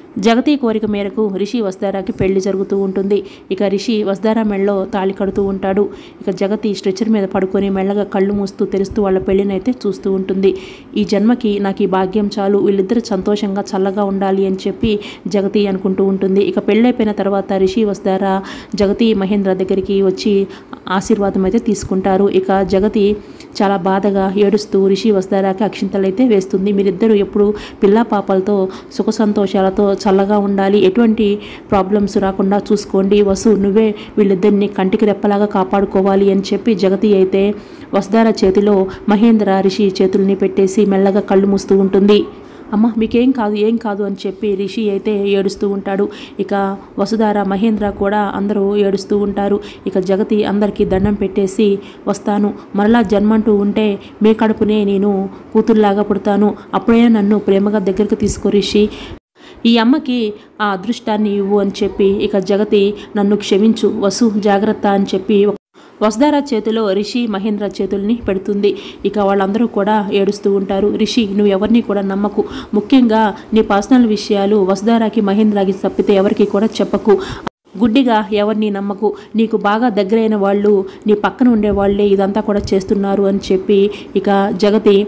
జగతి కోరిక మేరకు రిషి వసుధారాకి పెళ్లి జరుగుతూ ఉంటుంది ఇక రిషి వసుధారా మెళ్ళలో తాళి కడుతూ ఉంటాడు ఇక జగతి స్ట్రెచర్ మీద పడుకొని మెల్లగా కళ్ళు మూస్తూ తెరుస్తూ వాళ్ళ పెళ్లినైతే చూస్తూ ఉంటుంది ఈ జన్మకి నాకు ఈ భాగ్యం చాలు వీళ్ళిద్దరు సంతోషంగా చల్లగా ఉండాలి అని చెప్పి జగతి అనుకుంటూ ఉంటుంది ఇక పెళ్ళైపోయిన తర్వాత రిషి వసుధారా జగతి మహేంద్ర దగ్గరికి వచ్చి ఆశీర్వాదం అయితే తీసుకుంటారు ఇక జగతి చాలా బాధగా ఏడుస్తూ రిషి వసుధారాకి అక్షింతలు అయితే వేస్తుంది మీరిద్దరూ ఎప్పుడు పిల్లా పాపలతో సుఖ సంతోషాలతో చల్లగా ఉండాలి ఎటువంటి ప్రాబ్లమ్స్ రాకుండా చూసుకోండి వసు నువ్వే వీళ్ళిద్దరిని కంటికి రెప్పలాగా కాపాడుకోవాలి అని చెప్పి జగతి అయితే వసుధార చేతిలో మహేంద్ర రిషి చేతుల్ని పెట్టేసి మెల్లగా కళ్ళు మూస్తూ ఉంటుంది అమ్మ మీకేం కాదు ఏం కాదు అని చెప్పి రిషి అయితే ఏడుస్తూ ఉంటాడు ఇక వసుధార మహేంద్ర కూడా అందరూ ఏడుస్తూ ఉంటారు ఇక జగతి అందరికీ దండం పెట్టేసి వస్తాను మరలా జన్మంటూ ఉంటే మీ కడుపునే నేను కూతురులాగా పుడతాను అప్పుడైనా నన్ను ప్రేమగా దగ్గరికి తీసుకో రిషి ఈ అమ్మకి ఆ అదృష్టాన్ని ఇవ్వు అని చెప్పి ఇక జగతి నన్ను క్షమించు వసు జాగ్రత్త అని చెప్పి వసుధార చేతిలో రిషి మహేంద్ర చేతుల్ని పెడుతుంది ఇక వాళ్ళందరూ కూడా ఏడుస్తూ ఉంటారు రిషి నువ్వు ఎవరిని కూడా నమ్మకు ముఖ్యంగా నీ పర్సనల్ విషయాలు వసుధారాకి మహేంద్రకి తప్పితే ఎవరికి కూడా చెప్పకు గుడ్డిగా ఎవరిని నమ్మకు నీకు బాగా దగ్గరైన వాళ్ళు నీ పక్కన ఉండే వాళ్ళే ఇదంతా కూడా చేస్తున్నారు అని చెప్పి ఇక జగతి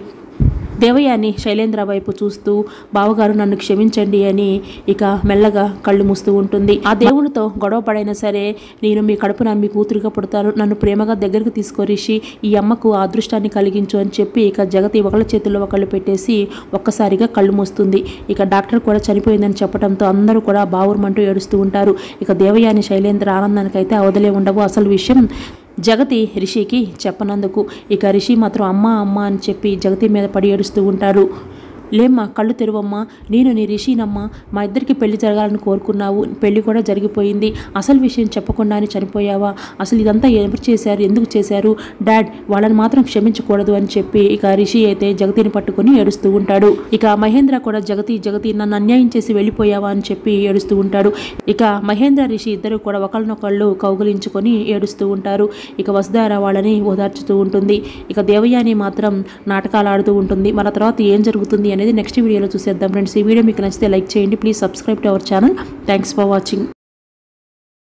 దేవయాని శైలేంద్ర వైపు చూస్తూ బావగారు నన్ను క్షమించండి అని ఇక మెల్లగా కళ్ళు మూస్తూ ఉంటుంది ఆ దేవుడితో గొడవ పడైనా సరే నేను మీ కడుపున మీ కూతురుగా పుడతాను నన్ను ప్రేమగా దగ్గరకు తీసుకొరిసి ఈ అమ్మకు ఆ అదృష్టాన్ని కలిగించు అని చెప్పి ఇక జగతి ఒకళ్ళ చేతుల్లో ఒకళ్ళు పెట్టేసి ఒక్కసారిగా కళ్ళు మూస్తుంది ఇక డాక్టర్ కూడా చనిపోయిందని చెప్పడంతో అందరూ కూడా బావురమంటూ ఏడుస్తూ ఉంటారు ఇక దేవయాని శైలేంద్ర ఆనందానికైతే అవదలే ఉండవు అసలు విషయం జగతి రిషికి చెప్పనందుకు ఇక రిషి మాత్రం అమ్మ అమ్మ అని చెప్పి జగతి మీద పడి ఏడుస్తూ ఉంటారు లేమ్మా కళ్ళు తెరువమ్మా నేను నీ రిషినమ్మా మా ఇద్దరికి పెళ్లి జరగాలని కోరుకున్నావు పెళ్లి కూడా జరిగిపోయింది అసలు విషయం చెప్పకుండానే చనిపోయావా అసలు ఇదంతా ఎవరు చేశారు ఎందుకు చేశారు డాడ్ వాళ్ళని మాత్రం క్షమించకూడదు అని చెప్పి ఇక రిషి అయితే జగతిని పట్టుకొని ఏడుస్తూ ఉంటాడు ఇక మహేంద్ర కూడా జగతి జగతి నన్ను అన్యాయం చేసి వెళ్ళిపోయావా అని చెప్పి ఏడుస్తూ ఉంటాడు ఇక మహేంద్ర రిషి ఇద్దరు కూడా ఒకరినొకళ్ళు కౌగులించుకొని ఏడుస్తూ ఉంటారు ఇక వసుధార వాళ్ళని ఓదార్చుతూ ఉంటుంది ఇక దేవయాని మాత్రం నాటకాలు ఆడుతూ ఉంటుంది మన తర్వాత ఏం జరుగుతుంది అనేది నెక్స్ట్ వీడియోలో చూసేద్దాం ఫ్రెండ్స్ ఈ వీడియో మీకు నచ్చితే లైక్ చేయండి please subscribe to our channel thanks for watching